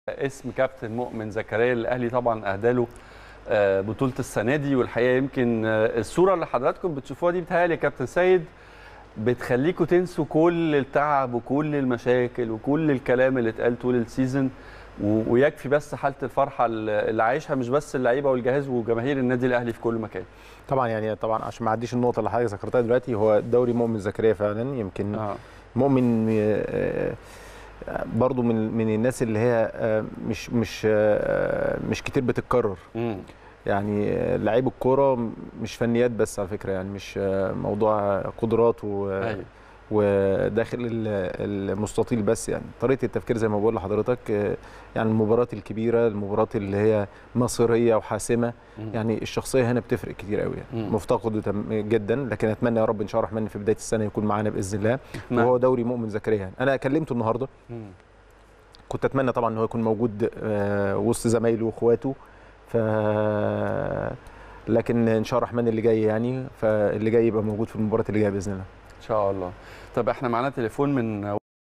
اسم كابتن مؤمن زكريا الاهلي طبعا اهداله آه، بطوله السنه دي والحقيقه يمكن آه، الصوره اللي حضراتكم بتشوفوها دي بتهيألي يا كابتن سيد بتخليكم تنسوا كل التعب وكل المشاكل وكل الكلام اللي اتقال طول السيزون و- ويكفي بس حاله الفرحه اللي عايشها مش بس اللعيبه والجهاز وجماهير النادي الاهلي في كل مكان طبعا يعني طبعا عشان ما اعديش النقطه اللي حضرتك ذكرتها دلوقتي هو دوري مؤمن زكريا فعلا يمكن اه مؤمن آه، آه، برضو من من الناس اللي هي آه، مش مش آه، مش كتير بتتكرر مم. يعني آه، لعيب الكوره مش فنيات بس على فكره يعني مش آه، موضوع قدرات و ايوه وداخل ال- المستطيل بس يعني طريقه التفكير زي ما بقول لحضرتك آه، يعني المباريات الكبيره المباريات اللي هي مصيريه وحاسمه مم. يعني الشخصيه هنا بتفرق كتير قوي يعني مم. مفتقده تم- جدا لكن اتمنى يا رب ان شاء الله الرحمن في بدايه السنه يكون معانا باذن الله نعم. وهو دوري مؤمن زكريا يعني. انا كلمته النهارده مم. كنت اتمنى طبعا ان هو يكون موجود آه، وسط زمايله واخواته ف لكن ان شاء الله الرحمن اللي جاي يعني فاللي جاي يبقى موجود في المباراه اللي جايه باذن الله ان شاء الله طب احنا معانا تليفون من